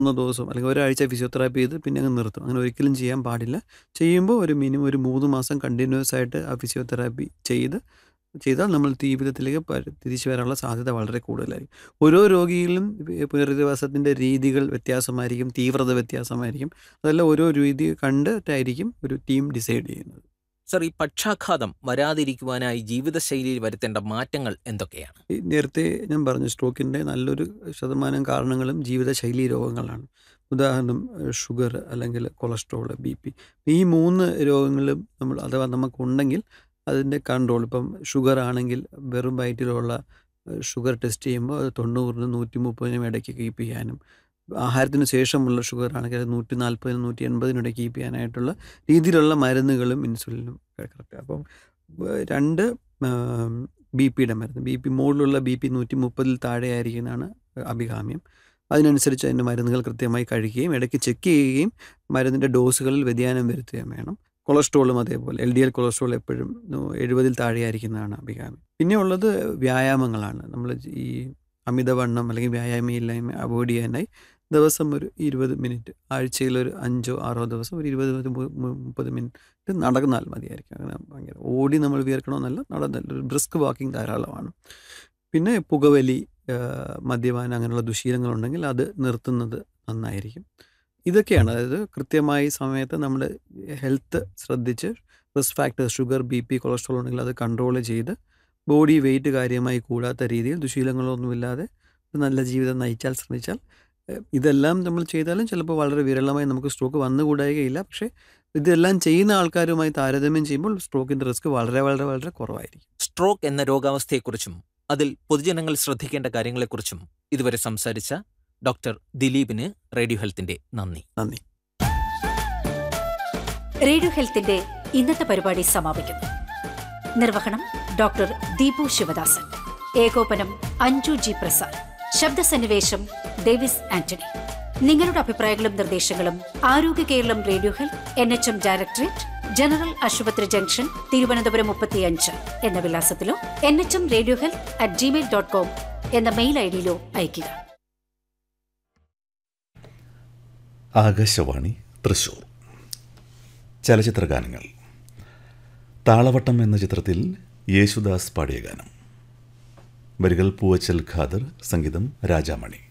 ഒന്ന് ദിവസം അല്ലെങ്കിൽ ഒരാഴ്ച ഫിസിയോതെറാപ്പി ചെയ്ത് പിന്നെ അങ്ങ് നിർത്തും അങ്ങനെ ഒരിക്കലും ചെയ്യാൻ പാടില്ല ചെയ്യുമ്പോൾ ഒരു മിനിമം ഒരു മൂന്ന് മാസം കണ്ടിന്യൂസ് ആയിട്ട് ആ ഫിസിയോതെറാപ്പി ചെയ്ത് ചെയ്താൽ നമ്മൾ ജീവിതത്തിലേക്ക് പ- തിരിച്ചു വരാനുള്ള സാധ്യത വളരെ കൂടുതലായിരിക്കും ഓരോ രോഗിയിലും പുനരധിവാസത്തിൻ്റെ രീതികൾ വ്യത്യാസമായിരിക്കും തീവ്രത വ്യത്യാസമായിരിക്കും അതെല്ലാം ഓരോ രീതി കണ്ടിട്ടായിരിക്കും ഒരു ടീം ഡിസൈഡ് ചെയ്യുന്നത് സർ ഈ പക്ഷാഘാതം വരാതിരിക്കുവാനായി ജീവിതശൈലിയിൽ വരുത്തേണ്ട മാറ്റങ്ങൾ എന്തൊക്കെയാണ് ഈ നേരത്തെ ഞാൻ പറഞ്ഞു സ്ട്രോക്കിൻ്റെ നല്ലൊരു ശതമാനം കാരണങ്ങളും ജീവിതശൈലി രോഗങ്ങളാണ് ഉദാഹരണം ഷുഗർ അല്ലെങ്കിൽ കൊളസ്ട്രോൾ ബി പി ഈ മൂന്ന് രോഗങ്ങളും നമ്മൾ അഥവാ നമുക്കുണ്ടെങ്കിൽ അതിൻ്റെ കൺട്രോൾ ഇപ്പം ഷുഗർ ആണെങ്കിൽ വെറും വയറ്റിലുള്ള ഷുഗർ ടെസ്റ്റ് ചെയ്യുമ്പോൾ അത് തൊണ്ണൂറിനും നൂറ്റി മുപ്പതിനും ഇടയ്ക്ക് കീപ്പ് ചെയ്യാനും ആഹാരത്തിന് ശേഷമുള്ള ഷുഗർ ആണെങ്കിൽ അത് നൂറ്റി നാൽപ്പതിനും നൂറ്റി എൺപതിനും ഇടയ്ക്ക് കീപ്പ് ചെയ്യാനായിട്ടുള്ള രീതിയിലുള്ള മരുന്നുകളും ഇൻസുലിനും കറക്റ്റ് അപ്പം ഏഹ് രണ്ട് ബി പിയുടെ മരുന്ന് ബി പി മുകളിലുള്ള ബി പി നൂറ്റി മുപ്പതിൽ താഴെ ആയിരിക്കുന്നതാണ് അഭികാമ്യം അതിനനുസരിച്ച് അതിൻ്റെ മരുന്നുകൾ കൃത്യമായി കഴിക്കുകയും ഇടയ്ക്ക് ചെക്ക് ചെയ്യുകയും മരുന്നിൻ്റെ ഡോസുകളിൽ വ്യതിയാനം വരുത്തുകയും വേണം കൊളസ്ട്രോളും അതേപോലെ എൽ ഡി എൽ കൊളസ്ട്രോൾ എപ്പോഴും നൂ- എഴുപതിൽ താഴെ ആയിരിക്കുന്നതാണ് അഭികാമ്യം പിന്നെ ഉള്ളത് വ്യായാമങ്ങളാണ് നമ്മൾ ഈ അമിതവണ്ണം അല്ലെങ്കിൽ വ്യായാമയില്ലായ്മ അവോയ്ഡ് ചെയ്യാനായി ദിവസം ഒരു ഇരുപത് മിനിറ്റ് ആഴ്ചയിൽ ഒരു അഞ്ചോ ആറോ ദിവസം ഒരു ഇരുപത് മുതൽ മു- മു- മുപ്പത് മിനിറ്റ് നടന്നാൽ മതിയായിരിക്കും അങ്ങനെ ഭയങ്കര ഓടി നമ്മൾ വിയർക്കണമെന്നല്ല നടന്നല്ല ഒരു ബ്രിസ്ക് വാക്കിംഗ് ധാരാളമാണ് പിന്നെ പുകവലി ആ, മദ്യപാനം അങ്ങനെയുള്ള ദുശീലങ്ങളുണ്ടെങ്കിൽ അത് നിർത്തുന്നത് നന്നായിരിക്കും ഇതൊക്കെയാണ് അതായത് കൃത്യമായി സമയത്ത് നമ്മുടെ ഹെൽത്ത് ശ്രദ്ധിച്ച് risk factors sugar B P cholesterol ഉണ്ടെങ്കിൽ അത് കൺട്രോൾ ചെയ്ത് ബോഡി വെയിറ്റ് കാര്യമായി കൂടാത്ത രീതിയിൽ ദുശീലങ്ങളൊന്നുമില്ലാതെ ഒരു നല്ല ജീവിതം നയിച്ചാൽ ശ്രമിച്ചാൽ ഏഹ്, ഇതെല്ലാം നമ്മൾ ചെയ്താലും ചിലപ്പോൾ വളരെ വിരളമായി നമുക്ക് സ്ട്രോക്ക് വന്നുകൂടായികയില്ല പക്ഷേ ഇതെല്ലാം ചെയ്യുന്ന ആൾക്കാരുമായി താരതമ്യം ചെയ്യുമ്പോൾ സ്ട്രോക്കിൻ്റെ റിസ്ക് വളരെ വളരെ വളരെ കുറവായിരിക്കും സ്ട്രോക്ക് എന്ന രോഗാവസ്ഥയെക്കുറിച്ചും അതിൽ പൊതുജനങ്ങൾ ശ്രദ്ധിക്കേണ്ട കാര്യങ്ങളെക്കുറിച്ചും ഇതുവരെ സംസാരിച്ച ഡോക്ടർ ദിലീപിന് റേഡിയോ ഹെൽത്തിന്റെ നന്ദി നന്ദി റേഡിയോ ഹെൽത്തിന്റെ ഇന്നത്തെ പരിപാടി സമാപിക്കുന്നു നിർവഹണം ഡോക്ടർ ദീപു ശിവദാസൻ ഏകോപനം അഞ്ജു ജി പ്രസാദ് ശബ്ദസന്നിവേശം ഡേവിസ് ആന്റണി നിങ്ങളുടെ അഭിപ്രായങ്ങളും നിർദ്ദേശങ്ങളും ആരോഗ്യ Keralam radio health N H M directorate general ആശുപത്രി ജംഗ്ഷൻ തിരുവനന്തപുരം മുപ്പത്തിയഞ്ച് എന്ന വിലാസത്തിലോ N H M radio health at Gmail dot com എന്ന മെയിൽ ഐ ഡിയിലോ അയയ്ക്കുക ആകാശവാണി തൃശൂർ ചലച്ചിത്ര ഗാനങ്ങൾ താളവട്ടം എന്ന ചിത്രത്തിൽ യേശുദാസ് പാടിയ ഗാനം വരികൾ പൂവച്ചൽ ഖാദർ സംഗീതം രാജാമണി